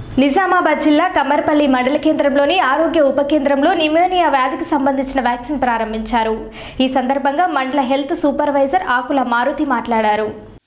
నిజామాబాద్ జిల్లా కమ్మర్పల్లి మండల కేంద్రంలోని ఆరోగ్య ఉప కేంద్రంలో నిమోనియా వ్యాధికి సంబంధించిన వ్యాక్సిన్ ప్రారంభించారు ఈ సందర్భంగా మండల హెల్త్ సూపర్వైజర్ ఆకుల మారుతి మాట్లాడారు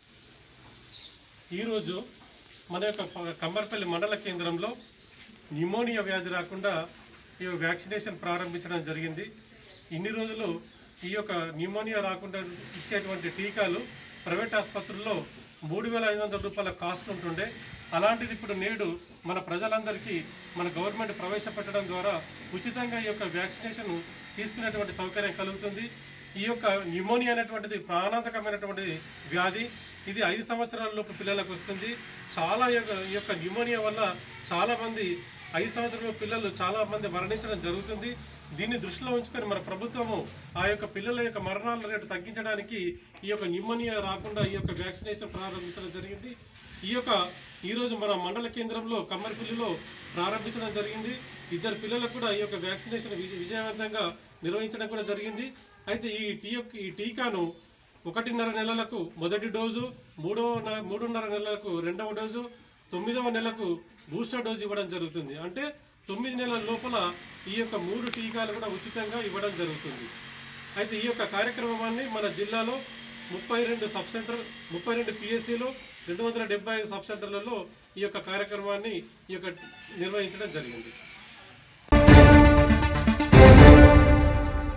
ఈరోజు మన యొక్క ప- కంబర్పల్లి మండల కేంద్రంలో న్యూమోనియా వ్యాధి రాకుండా ఈ వ్యాక్సినేషన్ ప్రారంభించడం జరిగింది ఇన్ని రోజులు ఈ యొక్క న్యూమోనియా రాకుండా ఇచ్చేటువంటి టీకాలు ప్రైవేట్ ఆసుపత్రుల్లో మూడు వేల ఐదు వందల రూపాయల కాస్ట్ ఉంటుండే అలాంటిది ఇప్పుడు నేడు మన ప్రజలందరికీ మన గవర్నమెంట్ ప్రవేశపెట్టడం ద్వారా ఉచితంగా ఈ యొక్క వ్యాక్సినేషన్ తీసుకునేటువంటి సౌకర్యం కలుగుతుంది ఈ యొక్క న్యూమోనియా అనేటువంటిది ప్రాణాంతకమైనటువంటి వ్యాధి ఇది ఐదు సంవత్సరాల లోపు పిల్లలకు వస్తుంది చాలా ఈ యొక్క- ఈ యొక్క న్యూమోనియా వల్ల చాలా మంది ఐదు సంవత్సరాల పిల్లలు చాలా మంది మరణించడం జరుగుతుంది దీన్ని దృష్టిలో ఉంచుకొని మన ప్రభుత్వము ఆ యొక్క పిల్లల యొక్క మరణాల రేటు తగ్గించడానికి ఈ యొక్క న్యూమోనియా రాకుండా ఈ యొక్క వ్యాక్సినేషన్ ప్రారంభించడం జరిగింది ఈ యొక్క ఈరోజు మన మండల కేంద్రంలో కమ్మరిపల్లిలో ప్రారంభించడం జరిగింది ఇద్దరు పిల్లలకు కూడా ఈ యొక్క వ్యాక్సినేషన్ విజ- విజయవంతంగా నిర్వహించడం కూడా జరిగింది అయితే ఈ టీ యొక్క ఈ టీకాను ఒకటిన్నర నెలలకు మొదటి డోసు మూడవ న- మూడున్నర నెలలకు రెండవ డోసు తొమ్మిదవ నెలకు బూస్టర్ డోసు ఇవ్వడం జరుగుతుంది అంటే తొమ్మిది నెలల లోపల ఈ యొక్క మూడు టీకాలు కూడా ఉచితంగా ఇవ్వడం జరుగుతుంది అయితే ఈ యొక్క కార్యక్రమాన్ని మన జిల్లాలో ముప్పై రెండు సబ్ సెంటర్ ముప్పై రెండు పిఎస్సిలో రెండు వందల డెబ్బై ఐదు సబ్ సెంటర్లలో ఈ యొక్క కార్యక్రమాన్ని ఈ యొక్క నిర్వహించడం జరిగింది